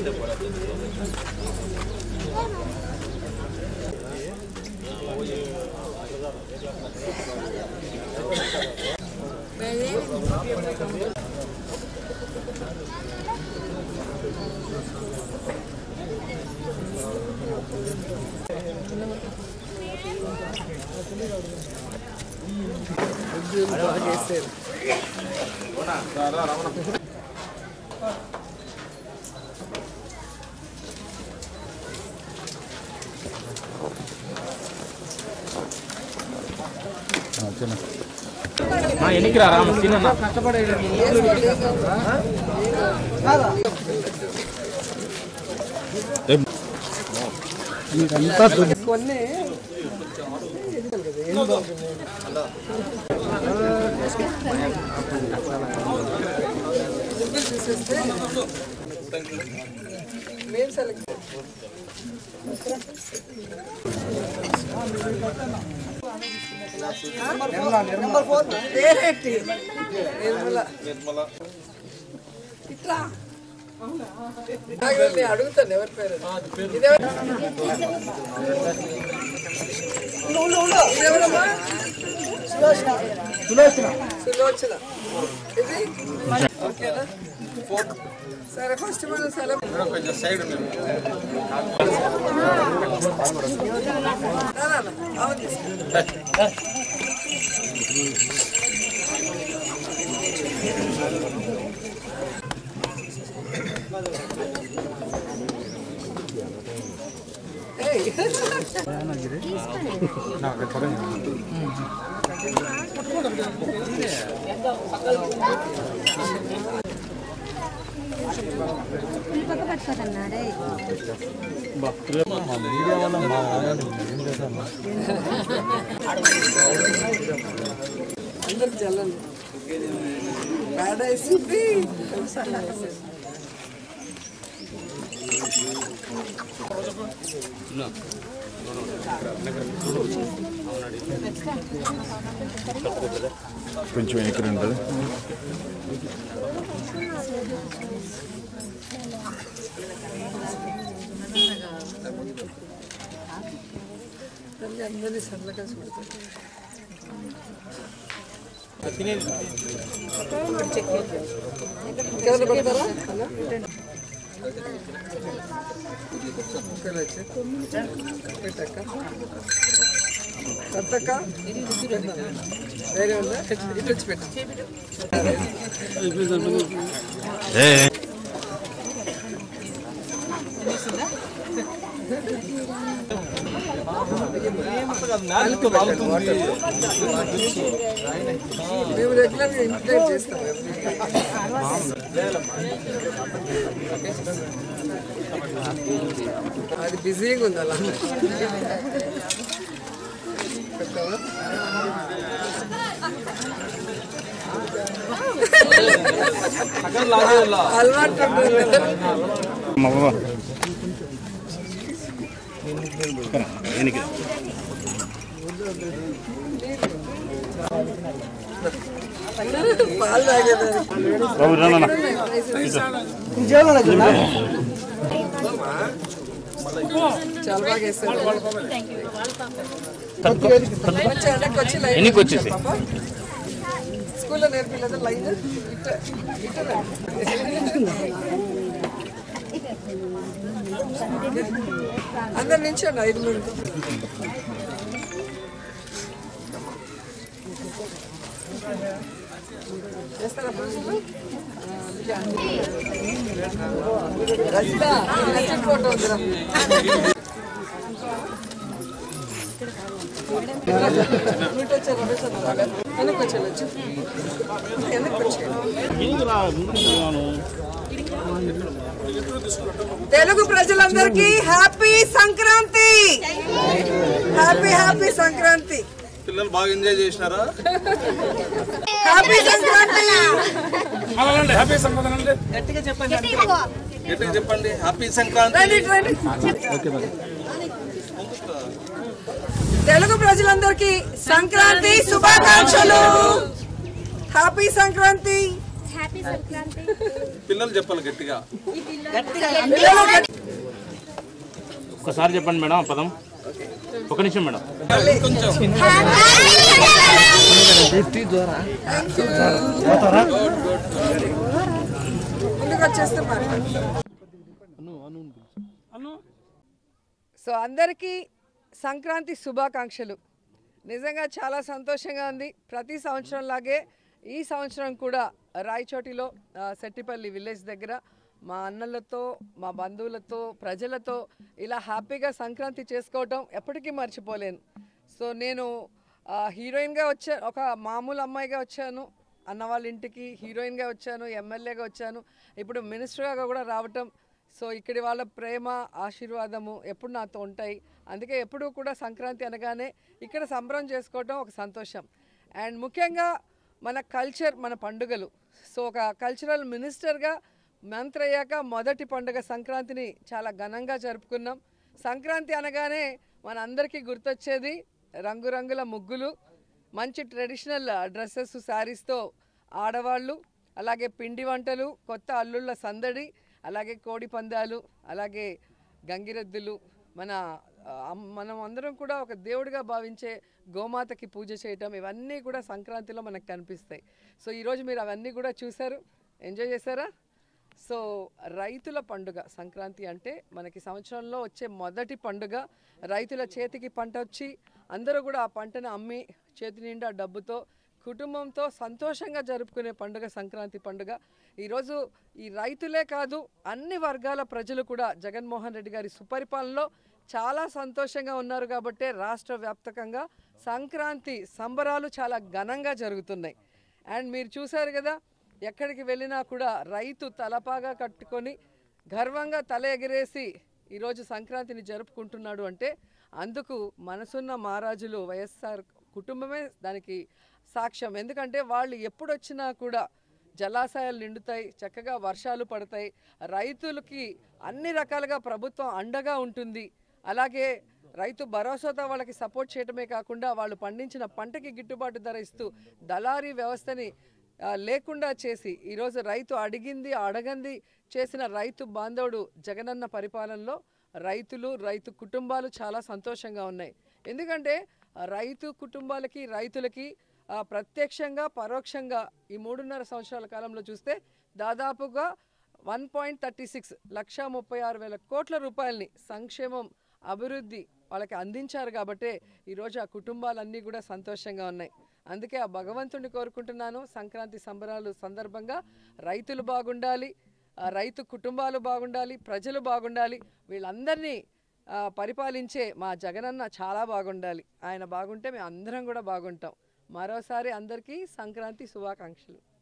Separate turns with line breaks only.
ఎన్నికి రా రామ చిన్న
కొన్ని చూసేస్తే మేము సెలెక్ట్ నెంబర్ ఫోర్ పేరేంటి నిర్మల ఇట్లా ఆగండి, అడుగుతాను ఎవరి పేరు ఇదే నువ్వు నువ్వు ఇదెవరమ్మా సులోచన సులోచన సులోచన ఇది ఓకేనా సరే ఫస్ట్ మనం సెలవు
కొంచెం సైడ్
నా, నా, నా, అవును తీసుకో. ఏయ్. అందరికి చల్లండి పారాడైస్ ఉంది
కొంచెం ఎక్కడ ఉంటుంది
తల్లి అందరినీ సరళగా చూడతారు ఇంకేమైనా పెడతారా అలా? ఇంకేమైనా వచ్చి? పెట్టక్క పెద్దక్క వేరే ఉందా ఇటు వచ్చి పెట్టు మేము రెగ్యులర్గా ఇంప్లిమెంట్ చేస్తాం అది బిజీగా ఉంది అలా పెట్టావా? అలవాటు ఉంటుంది. పాలు తాగేదాన్ని చాలా బాగా వేస్తారు కొంచెం వెనక్కి వచ్చి లైన్
ఎన్నికి వచ్చేసి?
పాప. స్కూల్లో నేర్పిలేదు లైన్ ఇట్ట ఇట్ట అందరి నుంచి అండి ఐదు మంది చేస్తారా ప్రశ్నలు? రజిత నచ్చిన ఫోటో ఉందిరా ఇటు వచ్చారు, అటు వచ్చారు. వెనక్కి వచ్చారు, వచ్చి. వెనక్కి వచ్చారు. తెలుగు ప్రజలందరికీ happy Sankranti happy happy Sankranti
పిల్లలు బాగా ఎంజాయ్ చేసినారా
హ్యాపీ సంక్రాంతి
హ్యాపీ సంక్రాంతి గట్టిగా చెప్పండి హ్యాపీ సంక్రాంతి
రండి రండి తెలుగు ప్రజలందరికీ సంక్రాంతి శుభాకాంక్షలు హ్యాపీ సంక్రాంతి
హ్యాపీ సంక్రాంతి
పిల్లలు చెప్పాలి గట్టిగా
ఒకసారి చెప్పండి మేడం ఆ పదం ఒక నిమిషం మేడం
కొంచెం
ముందుకు వచ్చేస్తే మాట్లాడు సో అందరికీ సంక్రాంతి శుభాకాంక్షలు నిజంగా చాలా సంతోషంగా ఉంది ప్రతి సంవత్సరం లాగే ఈ సంవత్సరం కూడా రాయచోటిలో ఆ, సెట్టిపల్లి విలేజ్ దగ్గర మా అన్నలతో మా బంధువులతో ప్రజలతో ఇలా హ్యాపీగా సంక్రాంతి చేసుకోవటం ఎప్పటికీ మర్చిపోలేను సో నేను ఆ, హీరోయిన్గా వచ్చా ఒక మామూలు అమ్మాయిగా వచ్చాను అన్న వాళ్ళ ఇంటికి హీరోయిన్గా వచ్చాను ఎమ్మెల్యేగా వచ్చాను ఇప్పుడు మినిస్టర్గా కూడా రావటం సో ఇక్కడి వాళ్ళ ప్రేమ ఆశీర్వాదము ఎప్పుడు నాతో ఉంటాయి అందుకే ఎప్పుడూ కూడా సంక్రాంతి అనగానే ఇక్కడ సంబరం చేసుకోవటం ఒక సంతోషం అండ్ ముఖ్యంగా మన కల్చర్ మన పండుగలు సో ఒక కల్చరల్ మినిస్టర్గా మంత్రి అయ్యాక మొదటి పండుగ సంక్రాంతిని చాలా ఘనంగా జరుపుకున్నాం సంక్రాంతి అనగానే మన అందరికీ గుర్తొచ్చేది రంగురంగుల ముగ్గులు మంచి ట్రెడిషనల్ డ్రెస్సెస్ శారీస్తో ఆడవాళ్ళు అలాగే పిండి వంటలు కొత్త అల్లుళ్ళ సందడి అలాగే కోడి పందాలు అలాగే గంగిరెద్దులు మన ఆ, అమ్- మనం అందరం కూడా ఒక దేవుడిగా భావించే గోమాతకి పూజ చేయటం ఇవన్నీ కూడా సంక్రాంతిలో మనకు కనిపిస్తాయి సో ఈరోజు మీరు అవన్నీ కూడా చూశారు ఎంజాయ్ చేశారా సో రైతుల పండుగ సంక్రాంతి అంటే మనకి సంవత్సరంలో వచ్చే మొదటి పండుగ రైతుల చేతికి పంట వచ్చి అందరూ కూడా ఆ పంటను అమ్మి చేతి నిండా డబ్బుతో కుటుంబంతో సంతోషంగా జరుపుకునే పండుగ సంక్రాంతి పండుగ ఈరోజు ఈ రైతులే కాదు అన్ని వర్గాల ప్రజలు కూడా జగన్మోహన్ రెడ్డి గారి సుపరిపాలనలో చాలా సంతోషంగా ఉన్నారు కాబట్టే రాష్ట్ర వ్యాప్తకంగా సంక్రాంతి సంబరాలు చాలా ఘనంగా జరుగుతున్నాయి అండ్ మీరు చూశారు కదా ఎక్కడికి వెళ్ళినా కూడా రైతు తలపాగా కట్టుకొని గర్వంగా తల ఎగిరేసి ఈరోజు సంక్రాంతిని జరుపుకుంటున్నాడు అంటే అందుకు మనసున్న మహారాజులు వైఎస్ఆర్ కుటుంబమే దానికి సాక్ష్యం ఎందుకంటే వాళ్ళు ఎప్పుడొచ్చినా కూడా జలాశయాలు నిండుతాయి చక్కగా వర్షాలు పడతాయి రైతులకి అన్ని రకాలుగా ప్రభుత్వం అండగా ఉంటుంది అలాగే రైతు భరోసాతో వాళ్ళకి సపోర్ట్ చేయడమే కాకుండా వాళ్ళు పండించిన పంటకి గిట్టుబాటు ధర ఇస్తూ దళారీ వ్యవస్థని ఆ, లేకుండా చేసి ఈరోజు రైతు అడిగింది అడగంది చేసిన రైతు బాంధవుడు జగనన్న పరిపాలనలో రైతులు రైతు కుటుంబాలు చాలా సంతోషంగా ఉన్నాయి ఎందుకంటే ఆ, రైతు కుటుంబాలకి రైతులకి ఆ, ప్రత్యక్షంగా పరోక్షంగా ఈ మూడున్నర సంవత్సరాల కాలంలో చూస్తే దాదాపుగా one point thirty six lakh ముప్పై ఆరు వేల కోట్ల రూపాయలని సంక్షేమం అభివృద్ధి వాళ్ళకి అందించారు కాబట్టే ఈరోజు ఆ కుటుంబాలన్నీ కూడా సంతోషంగా ఉన్నాయి అందుకే ఆ భగవంతుడిని కోరుకుంటున్నాను సంక్రాంతి సంబరాలు సందర్భంగా రైతులు బాగుండాలి ఆ రైతు కుటుంబాలు బాగుండాలి ప్రజలు బాగుండాలి వీళ్ళందరినీ ఆ, పరిపాలించే మా జగనన్న చాలా బాగుండాలి ఆయన బాగుంటే మేము అందరం కూడా బాగుంటాం మరోసారి అందరికీ సంక్రాంతి శుభాకాంక్షలు